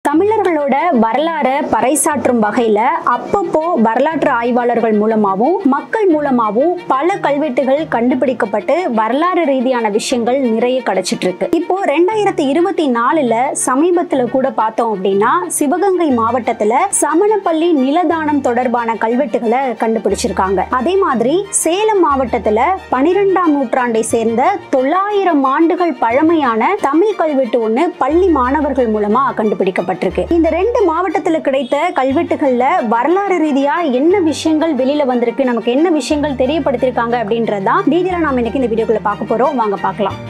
தமிழர்களோட வரலாறை பறைசாற்றும் வகையில அப்பப்போ வரலாற்று ஆய்வாளர்கள் மூலமாகவும் மக்கள் மூலமாகவும் பல கல்வெட்டுகள் கண்டுபிடிக்கப்பட்டு வரலாறு ரீதியான விஷயங்கள் நிறைய கிடைச்சிட்டு இருக்கு இப்போ ரெண்டாயிரத்தி இருபத்தி நாலுல சமீபத்துல கூட பார்த்தோம் அப்படின்னா சிவகங்கை மாவட்டத்துல சமணப்பள்ளி நிலதானம் தொடர்பான கல்வெட்டுகளை கண்டுபிடிச்சிருக்காங்க அதே மாதிரி சேலம் மாவட்டத்துல பனிரெண்டாம் நூற்றாண்டை சேர்ந்த தொள்ளாயிரம் ஆண்டுகள் பழமையான தமிழ் கல்வெட்டு ஒண்ணு பள்ளி மாணவர்கள் மூலமா கண்டுபிடிக்கப்பட்டிருக்கு இந்த ரெண்டு மாவட்டத்துல கிடைத்த கல்வெட்டுகள்ல வரலாறு ரீதியா என்ன விஷயங்கள் வெளியில வந்திருக்கு நமக்கு என்ன விஷயங்கள் தெரியப்படுத்திருக்காங்க அப்படின்றதான் டீட்டெயிலா நாம இன்னைக்கு இந்த வீடியோக்குள்ள பார்க்க போறோம் வாங்க பார்க்கலாம்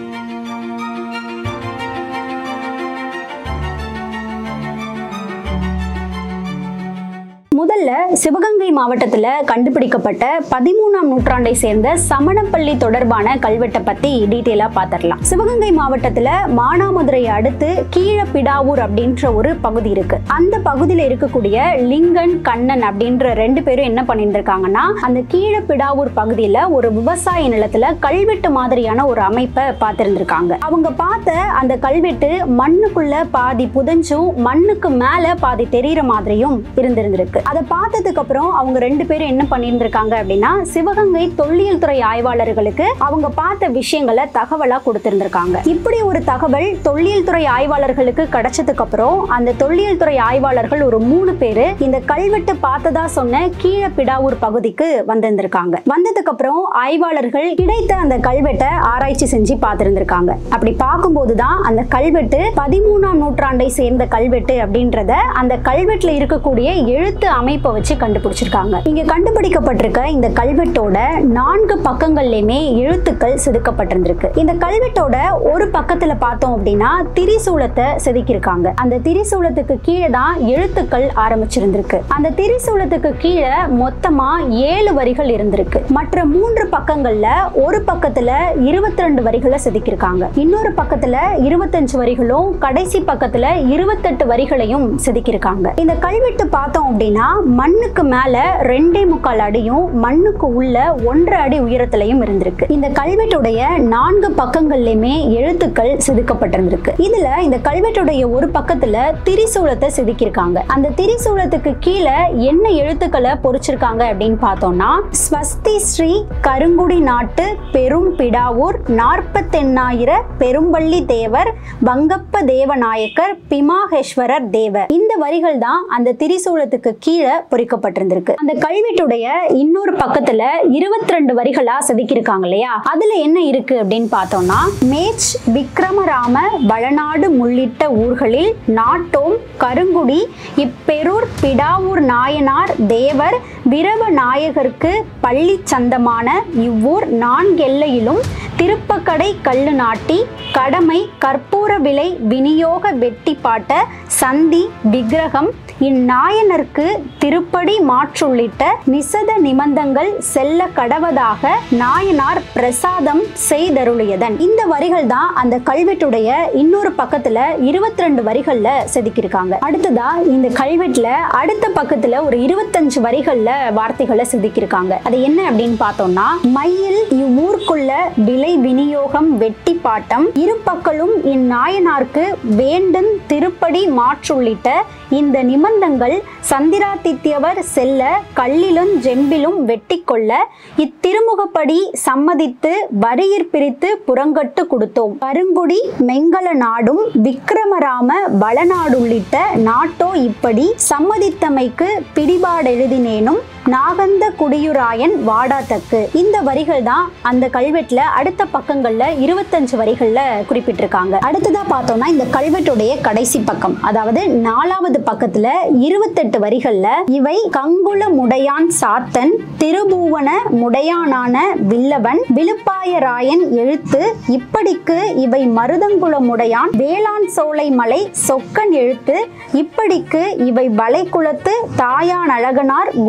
முதல்ல சிவகங்கை மாவட்டத்துல கண்டுபிடிக்கப்பட்ட பதிமூணாம் நூற்றாண்டை சேர்ந்த சமணப்பள்ளி தொடர்பான கல்வெட்டை பத்தி டீட்டெயிலா பார்த்துடலாம் சிவகங்கை மாவட்டத்துல மானாமதுரையை அடுத்து கீழப்பிடாவூர் அப்படின்ற ஒரு பகுதி இருக்கு அந்த பகுதியில இருக்கக்கூடிய லிங்கன் கண்ணன் அப்படின்ற ரெண்டு பேரும் என்ன பண்ணியிருந்திருக்காங்கன்னா அந்த கீழப்பிடாவூர் பகுதியில ஒரு விவசாய நிலத்துல கல்வெட்டு மாதிரியான ஒரு அமைப்பை பார்த்திருந்திருக்காங்க அவங்க பார்த்த அந்த கல்வெட்டு மண்ணுக்குள்ள பாதி புதஞ்சும் மண்ணுக்கு மேல பாதி தெரியிற மாதிரியும் இருந்திருந்திருக்கு அதை பார்த்ததுக்கு அப்புறம் அவங்க ரெண்டு பேரும் என்ன பண்ணியிருந்திருக்காங்க அப்படின்னா சிவகங்கை தொல்லியல் துறை ஆய்வாளர்களுக்கு அவங்க பார்த்த விஷயங்களை தகவலா கொடுத்திருந்திருக்காங்க இப்படி ஒரு தகவல் தொல்லியல் துறை ஆய்வாளர்களுக்கு கிடைச்சதுக்கு அப்புறம் அந்த தொல்லியல் துறை ஆய்வாளர்கள் ஒரு மூணு பேரு இந்த கல்வெட்டு பார்த்ததா சொன்ன கீழப்பிடாவூர் பகுதிக்கு வந்திருந்திருக்காங்க வந்ததுக்கு அப்புறம் ஆய்வாளர்கள் கிடைத்த அந்த கல்வெட்டை ஆராய்ச்சி செஞ்சு பார்த்திருந்திருக்காங்க அப்படி பார்க்கும்போது தான் அந்த கல்வெட்டு பதிமூணாம் நூற்றாண்டை சேர்ந்த கல்வெட்டு அப்படின்றத அந்த கல்வெட்டுல இருக்கக்கூடிய எழுத்து அமைப்பை வச்சு கண்டுபிடிச்சிருக்காங்க இங்க கண்டுபிடிக்கப்பட்டிருக்க இந்த கல்வெட்டோட நான்கு பக்கங்கள்லயுமே எழுத்துக்கள் செதுக்கப்பட்டிருந்திருக்கு இந்த கல்வெட்டோட ஒரு பக்கத்துல பார்த்தோம் அப்படின்னா திரிசூலத்தை செதுக்கியிருக்காங்க அந்த திரிசூலத்துக்கு கீழே தான் எழுத்துக்கள் ஆரம்பிச்சிருந்திருக்கு அந்த திரிசூலத்துக்கு கீழே மொத்தமா ஏழு வரிகள் இருந்திருக்கு மற்ற மூன்று பக்கங்கள்ல ஒரு பக்கத்துல இருபத்தி ரெண்டு வரிகளை செதுக்கியிருக்காங்க இன்னொரு பக்கத்துல இருபத்தஞ்சு வரிகளும் கடைசி பக்கத்துல இருபத்தெட்டு வரிகளையும் செதுக்கியிருக்காங்க இந்த கல்வெட்டு பார்த்தோம் அப்படின்னா மண்ணுக்கு மேல ரெண்டே முக்கால் அடியும் மண்ணுக்கு உள்ள ஒன்றரை அடி உயரத்திலையும் இருந்திருக்கு இந்த கல்வெட்டுடைய நான்கு பக்கங்கள்லயுமே எழுத்துக்கள் செதுக்கப்பட்டிருந்திருக்கு இதுல இந்த கல்வெட்டுடைய ஒரு பக்கத்துல திரிசூலத்தை செதுக்கியிருக்காங்க அந்த திரிசூலத்துக்கு கீழே என்ன எழுத்துக்களை பொறிச்சிருக்காங்க அப்படின்னு பார்த்தோம்னா ஸ்வஸ்தி ஸ்ரீ கருங்குடி நாட்டு பெரும் பிடாவூர் நாற்பத்தெண்ணாயிர பெரும்பள்ளி தேவர் வங்கப்ப தேவநாயக்கர் பிமாகேஸ்வரர் தேவர் இந்த வரிகள் தான் அந்த திரிசூலத்துக்கு கீழே பொறிக்கப்பட்டிருந்திருக்கு அந்த கல்வெட்டுடைய இன்னொரு பக்கத்துல இருபத்தி ரெண்டு வரிகளா செதுக்கியிருக்காங்க இல்லையா அதுல என்ன இருக்கு அப்படின்னு பார்த்தோம்னா மேச் விக்ரமராம வளநாடு உள்ளிட்ட ஊர்களில் நாட்டோம் கருங்குடி இப்பெரூர் பிடாவூர் நாயனார் தேவர் விரவ நாயகருக்கு பள்ளி சந்தமான இவ்வூர் நான்கெல்லையிலும் திருப்பக்கடை கல்லு நாட்டி கடமை கற்பூர விலை விநியோக வெட்டிப்பாட்ட சந்தி விக்கிரகம் இந்நாயனருக்கு திருப்படி மாற்றுள்ளிட்ட நிசத நிபந்தங்கள் செல்ல கடவதாக நாயனார் பிரசாதம் செய்தருளியதன் இந்த வரிகள் தான் அந்த கல்வெட்டுடைய இன்னொரு பக்கத்துல இருபத்தி ரெண்டு வரிகள்ல செதுக்கியிருக்காங்க அடுத்ததா இந்த கல்வெட்டுல அடுத்த பக்கத்துல ஒரு இருபத்தஞ்சு வரிகள்ல வார்த்தைகளை செதுக்கியிருக்காங்க அது என்ன அப்படின்னு பார்த்தோம்னா மயில் இவ்வூருக்குள்ள விலை விநியோகம் வெட்டி பாட்டம் இரு பக்கலும் இந்நாயனாருக்கு வேண்டும் திருப்படி மாற்றுள்ளிட்ட இந்த நிபந்தங்கள் சந்திராதித்யவர் செல்ல கல்லிலும் ஜெம்பிலும் வெட்டி கொள்ள இத்திருமுகப்படி சம்மதித்து வரியிற் பிரித்து புறங்கட்டு கொடுத்தோம் கருங்குடி மெங்கல நாடும் விக்ரமராம வளநாடுள்ளிட்ட நாட்டோ இப்படி சம்மதித்தமைக்கு பிடிபாடெழுதினேனும் நாகந்த குடியுராயன் வாடாத்தக்கு இந்த வரிகள் தான் அந்த கல்வெட்டுல அடுத்த பக்கங்கள்ல இருபத்தஞ்சு வரிகள்ல குறிப்பிட்டிருக்காங்க அடுத்ததா பார்த்தோம்னா இந்த கல்வெட்டுடைய கடைசி பக்கம் அதாவது நாலாவது பக்கத்துல இருபத்தெட்டு வரிகள்ல இவை கங்குல முடையான் சாத்தன் திருபூவன முடையானான வில்லவன் விழுப்பாயராயன் எழுத்து இப்படிக்கு இவை மருதங்குல முடையான் வேளாண் சோலை மலை சொக்கன் எழுத்து இப்படிக்கு இவை வளைகுலத்து தாயான் அழகனார் குருகுல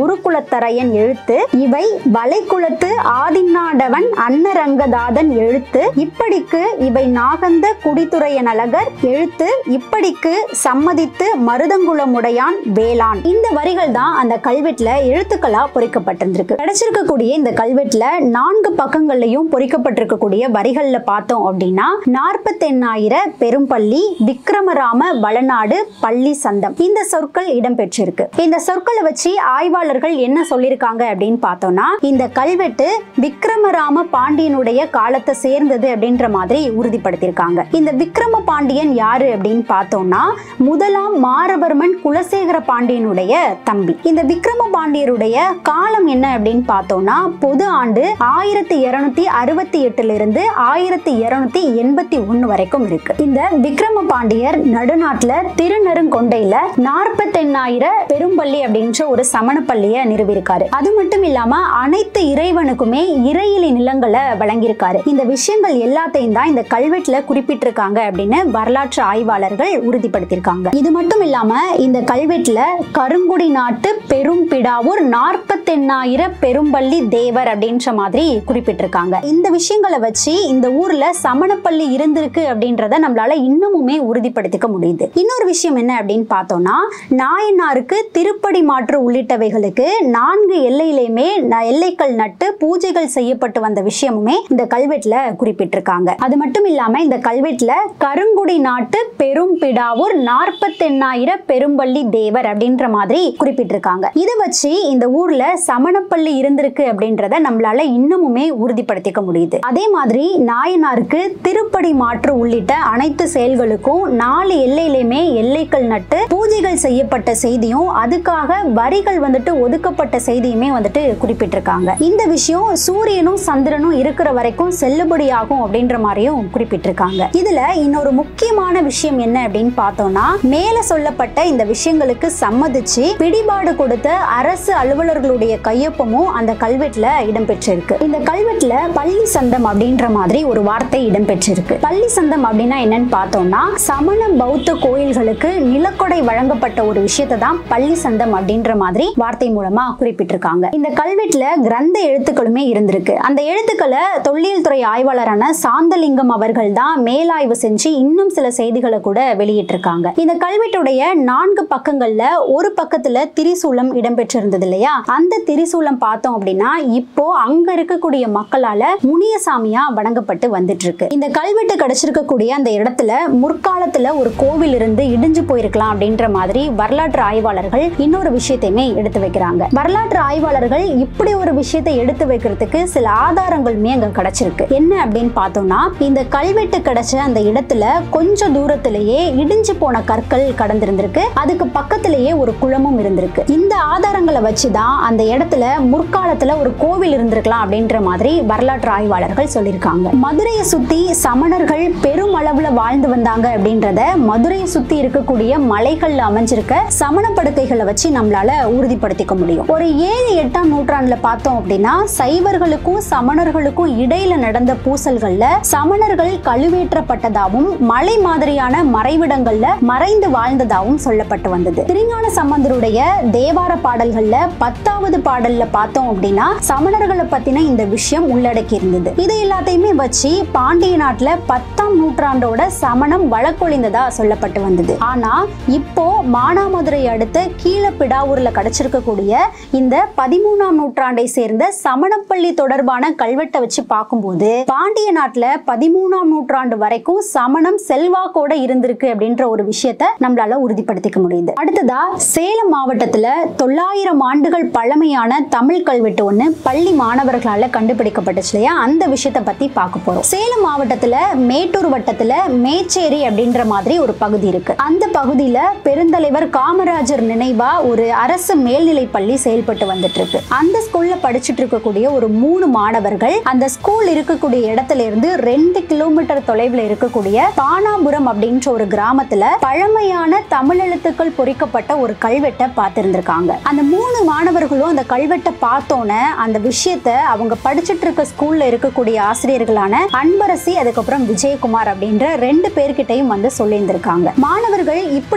குலத்தரையன் எழுத்து இவை வளைக்குளத்து ஆதிநாடவன் அன்னரங்கதாதன் எழுத்து இப்படிக்கு இவை நாகந்த குடித்துறையன் அழகர் எழுத்து இப்படிக்கு சம்மதித்து மருதங்குளமுடையான் வேளான் இந்த வரிகள் தான் அந்த கல்வெட்டுல எழுத்துக்களா பொறிக்கப்பட்டிருந்திருக்கு கிடைச்சிருக்கக்கூடிய இந்த கல்வெட்டுல நான்கு பக்கங்கள்லயும் பொறிக்கப்பட்டிருக்கக்கூடிய வரிகள்ல பார்த்தோம் அப்படின்னா நாற்பத்தெண்ணாயிர பெரும்பள்ளி விக்ரமராம வளநாடு பள்ளி சந்தம் இந்த சொற்கள் இடம்பெற்றிருக்கு இந்த சொற்களை வச்சு ஆய்வாளர்கள் என்ன சொல்லியிருக்காங்க அப்படின்னு பார்த்தோம்னா இந்த கல்வெட்டு விக்ரமராம பாண்டியனுடைய காலத்தை சேர்ந்தது அப்படின்ற மாதிரி உறுதிப்படுத்தியிருக்காங்க இந்த விக்ரம பாண்டியன் யாரு அப்படின்னு பார்த்தோம்னா முதலாம் மாரவர்மன் குலசேகர பாண்டியனுடைய தம்பி இந்த விக்ரம பாண்டியருடைய காலம் என்ன அப்படின்னு பார்த்தோம்னா பொது ஆண்டு ஆயிரத்தி இருநூத்தி அறுபத்தி எட்டுல இருந்து ஆயிரத்தி இருநூத்தி எண்பத்தி ஒன்னு வரைக்கும் இருக்கு இந்த விக்ரம பாண்டியர் நடுநாட்டுல திருநெருங்கொண்டையில நாற்பத்தெண்ணாயிர பெரும்பள்ளி அப்படின்ற ஒரு சமண பள்ளியை நிறுவியிருக்காரு அது மட்டும் இல்லாம அனைத்து இறைவனுக்குமே இறையிலி நிலங்களை வழங்கியிருக்காரு இந்த விஷயங்கள் எல்லாத்தையும் தான் இந்த கல்வெட்டுல குறிப்பிட்டிருக்காங்க அப்படின்னு வரலாற்று ஆய்வாளர்கள் உறுதிப்படுத்தியிருக்காங்க இது மட்டும் இல்லாம இந்த கல்வெட்டுல கருங்குடி நாட்டு பெரும் பிடாவூர் நாற்பத்தெண்ணாயிர பெரும்பள்ளி தேவர் அப்படின்ற மாதிரி குறிப்பிட்டிருக்காங்க இந்த விஷயங்களை வச்சு இந்த ஊர்ல சமணப்பள்ளி இருந்திருக்கு அப்படின்றத நம்மளால இன்னமுமே உறுதிப்படுத்திக்க முடியுது இன்னொரு விஷயம் என்ன அப்படின்னு பார்த்தோம்னா நாயனாருக்கு திருப்படி மாற்று உள்ளிட்டவைகளுக்கு நான்கு எல்லையிலையுமே ந- எல்லைக்கல் நட்டு பூஜைகள் செய்யப்பட்டு வந்த விஷயமுமே இந்த கல்வெட்டுல குறிப்பிட்டிருக்காங்க அது மட்டும் இல்லாம இந்த கல்வெட்டுல கருங்குடி நாட்டு பெரும் பிடாவூர் நாற்பத்தெண்ணாயிர பெரும்பள்ளி தேவர் அப்படின்ற மாதிரி குறிப்பிட்டிருக்காங்க இதை வச்சு இந்த ஊர்ல சமணப்பள்ளி இருந்திருக்கு அப்படின்றத நம்மளால இன்னமுமே உறுதிப்படுத்திக்க முடியுது அதே மாதிரி நாயனாருக்கு திருப்படி மாற்று உள்ளிட்ட அனைத்து செயல்களுக்கும் நாலு எல்லையிலுமே எல்லைகள் நட்டு பூஜைகள் செய்யப்பட்ட செய்தியும் அதுக்காக வரிகள் வந்துட்டு ஒதுக்கப்பட்ட செய்தியுமே வந்துட்டு குறிப்பிட்டிருக்காங்க இந்த விஷயம் சூரியனும் சந்திரனும் இருக்கிற வரைக்கும் செல்லுபடியாகும் அப்படின்ற மாதிரியும் குறிப்பிட்டிருக்காங்க இதுல இன்னொரு முக்கியமான விஷயம் என்ன அப்படின்னு பார்த்தோம்னா மேல சொல்லப்பட்ட இந்த விஷயங்களுக்கு சம்மதிச்சு பிடிபாடு கொடுத்த அரசு அலுவலர்களுடைய கையொப்பமும் அந்த கல்வெட்டுல இடம்பெற்றிருக்கு இந்த கல்வெட்டுல பள்ளி சந்தம் அப்படின்ற மாதிரி ஒரு வார்த்தை இடம்பெற்றிருக்கு பள்ளி சந்தம் அப்படின்னா என்னன்னு பார்த்தோம்னா சமண பௌத்த கோயில்களுக்கு நிலக்கொடை வழங்கப்பட்ட ஒரு விஷயத்தை தான் பள்ளி சந்தம் அப்படின்ற மாதிரி வார்த்தை மூலமா குறிப்பிட்டிருக்காங்க இந்த கல்வெட்டுல கிரந்த எழுத்துக்களுமே இருந்திருக்கு அந்த எழுத்துக்களை தொல்லியல் துறை ஆய்வாளரான சாந்தலிங்கம் அவர்கள் தான் மேலாய்வு செஞ்சு இன்னும் சில செய்திகளை கூட வெளியிட்டிருக்காங்க இந்த கல்வெட்டுடைய நான்கு பக்கங்கள்ல ஒரு பக்கத்துல திரிசூலம் இடம்பெற்றிருந்தது இல்லையா அந்த திரிசூலம் பார்த்தோம் அப்படின்னா இப்போ அங்க இருக்கக்கூடிய மக்களால முனியசாமியா வணங்கப்பட்டு வந்துட்டு இருக்கு இந்த கல்வெட்டு கிடைச்சிருக்கக்கூடிய அந்த இடத்துல முற்காலத்துல ஒரு கோவில் இருந்து இடிஞ்சு போயிருக்கலாம் அப்படின்ற மாதிரி வரலாற்று ஆய்வாளர்கள் இன்னொரு விஷயத்தையுமே எடுத்து வைக்கிறாங்க வரலாற்று ஆய்வாளர்கள் இப்படி ஒரு விஷயத்தை எடுத்து வைக்கிறதுக்கு சில ஆதாரங்களுமே அங்க கிடைச்சிருக்கு என்ன அப்படின்னு பார்த்தோம்னா இந்த கல்வெட்டு கிடைச்ச அந்த இடத்துல கொஞ்ச தூரத்திலேயே இடிஞ்சு போன கற்கள் கடந்திருந்திருக்கு அதுக்கு பக்கத்திலேயே ஒரு குளமும் இருந்திருக்கு இந்த ஆதாரங்களை வச்சுதான் அந்த இடத்துல முற்காலத்துல ஒரு கோவில் இருந்திருக்கலாம் அப்படின்ற மாதிரி வரலாற்று ஆய்வாளர்கள் சொல்லியிருக்காங்க மதுரையை சுத்தி சமணர்கள் பெருமளவுல வாழ்ந்து வந்தாங்க அப்படின்றத மதுரையை சுத்தி இருக்கக்கூடிய மலைகள்ல அமைஞ்சிருக்க சமண படுக்கைகளை வச்சு நம்மளால உறுதிப்படுத்திக்க முடியும் ஒரு ஏழு எட்டாம் நூற்றாண்டுல பார்த்தோம் அப்படின்னா சைவர்களுக்கும் சமணர்களுக்கும் இடையில நடந்த பூசல்கள்ல சமணர்கள் கழுவேற்றப்பட்டதாகவும் மலை மாதிரியான மறைவிடங்கள்ல மறைந்து வாழ்ந்ததாகவும் சொல்லப்பட்டு வந்தது திருஞான சம்பந்தருடைய தேவார பாடல்கள்ல பத்தாவது பாடல்ல பார்த்தோம் அப்படின்னா சமணர்களை பத்தின இந்த விஷயம் உள்ளடக்கி இருந்தது இது எல்லாத்தையுமே வச்சு பாண்டிய நாட்டுல பத்தாம் நூற்றாண்டோட சமணம் வழக்கொழிந்ததா சொல்லப்பட்டு வந்தது ஆனா இப்போ மானாமதுரை அடுத்த கீழப்பிடாவூர்ல கிடைச்சிருக்கக்கூடிய இந்த பதிமூணாம் நூற்றாண்டை சேர்ந்த சமணப்பள்ளி தொடர்பான கல்வெட்டை வச்சு பார்க்கும்போது பாண்டிய நாட்டுல பதிமூணாம் நூற்றாண்டு வரைக்கும் சமணம் செல்வாக்கோட இருந்திருக்கு அப்படின்ற ஒரு விஷயத்த நம்மளால உறுதிப்படுத்திக்க முடியுது அடுத்ததா சேலம் மாவட்டத்துல தொள்ளாயிரம் ஆண்டுகள் பழமையான தமிழ் கல்வெட்டு ஒண்ணு பள்ளி மாணவர்களால கண்டுபிடிக்கப்பட்டுச்சு இல்லையா அந்த விஷயத்தை பத்தி பார்க்க போறோம் சேலம் மாவட்டத்துல மேட்டூர் வட்டத்துல மேச்சேரி அப்படின்ற மாதிரி ஒரு பகுதி இருக்கு அந்த பகுதியில பெருந்தலைவர் காமராஜர் நினைவா ஒரு அரசு மேல்நிலை பள்ளி செயல்பட்டு வந்துட்டு இருக்கு அந்த ஸ்கூல்ல படிச்சுட்டு இருக்கக்கூடிய ஒரு மூணு மாணவர்கள் அந்த ஸ்கூல் இருக்கக்கூடிய இடத்துல இருந்து ரெண்டு கிலோமீட்டர் தொலைவில் இருக்கக்கூடிய பானாபுரம் அப்படின்ற ஒரு கிராமத்துல பழமையான தமிழ் எழுத்துக்கள் பொறிக்கப்பட்ட ஒரு கல்வெட்டை பார்த்திருந்திருக்காங்க அந்த மூணு மாணவர்களும் அந்த கல்வெட்டை பார்த்தோன்னே அந்த விஷயத்த அவங்க படிச்சுட்டு இருக்க ஸ்கூல்ல இருக்கக்கூடிய ஆசிரியர்களான அன்பரசி அதுக்கப்புறம் விஜயகுமார் அப்படின்ற ரெண்டு பேர்கிட்டையும் வந்து சொல்லியிருந்திருக்காங்க மாணவர்கள் இப்படி ஒரு விஷயம்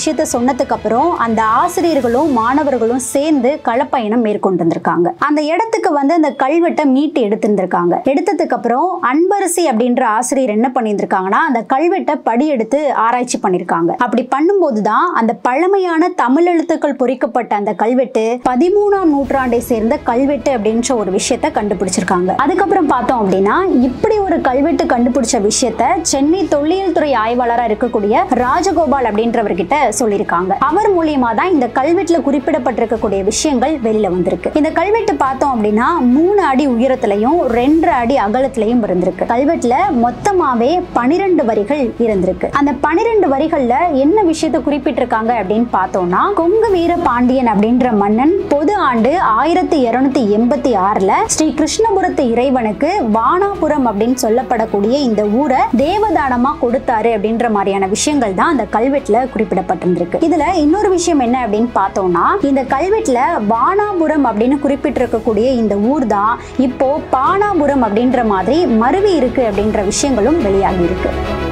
விஷயத்த சொன்னதுக்கு அப்புறம் அந்த ஆசிரியர்களும் மாணவர்களும் சேர்ந்து களப்பயணம் மேற்கொண்டு இருந்திருக்காங்க அந்த இடத்துக்கு வந்து அந்த கல்வெட்டை மீட்டு எடுத்திருந்திருக்காங்க எடுத்ததுக்கு அப்புறம் அன்பரசி அப்படின்ற ஆசிரியர் என்ன பண்ணியிருந்திருக்காங்கன்னா அந்த கல்வெட்டை படி எடுத்து ஆராய்ச்சி பண்ணியிருக்காங்க அப்படி பண்ணும்போது தான் அந்த பழமையான தமிழ் எழுத்துக்கள் பொறிக்கப்பட்ட அந்த கல்வெட்டு பதிமூணாம் நூற்றாண்டை சேர்ந்த கல்வெட்டு அப்படின்ற ஒரு விஷயத்த கண்டுபிடிச்சிருக்காங்க அதுக்கப்புறம் பார்த்தோம் அப்படின்னா இப்படி ஒரு கல்வெட்டு கண்டுபிடிச்ச விஷயத்த சென்னை தொல்லியல் துறை ஆய்வாளராக இருக்கக்கூடிய ராஜகோபால் அப்படின்றவர்கிட்ட சொல்லியிருக்காங்க அவர் மூலியமா தான் இந்த கல்வெட்டுல குறிப்பிடப்பட்டிருக்கக்கூடிய விஷயங்கள் வெளியில வந்திருக்கு இந்த கல்வெட்டு பார்த்தோம் அப்படின்னா மூணு அடி உயரத்திலையும் ரெண்டு அடி அகலத்திலையும் இருந்திருக்கு கல்வெட்டுல மொத்தமாவே பனிரெண்டு வரிகள் இருந்திருக்கு அந்த பனிரெண்டு வரிகள்ல என்ன விஷயத்தை குறிப்பிட்டிருக்காங்க அப்படின்னு பார்த்தோம்னா கொங்கு வீர பாண்டியன் அப்படின்ற மன்னன் பொது ஆண்டு ஆயிரத்தி இருநூத்தி எண்பத்தி ஆறுல ஸ்ரீ கிருஷ்ணபுரத்து இறைவனுக்கு வானாபுரம் அப்படின்னு சொல்லப்படக்கூடிய இந்த ஊரை தேவதானமா கொடுத்தாரு அப்படின்ற மாதிரியான விஷயங்கள் தான் அந்த கல்வெட்டுல குறிப்பிடப்பட்டிருந்திருக்கு இதுல இன்னொரு விஷயம் என்ன அப்படின்னு பார்த்தோம்னா இந்த கல்வெட்டுல வானாபுரம் அப்படின்னு குறிப்பிட்டிருக்கக்கூடிய இந்த ஊர் தான் இப்போ பானாபுரம் அப்படின்ற மாதிரி மருவி இருக்கு அப்படின்ற விஷயங்களும் வெளியாகி இருக்கு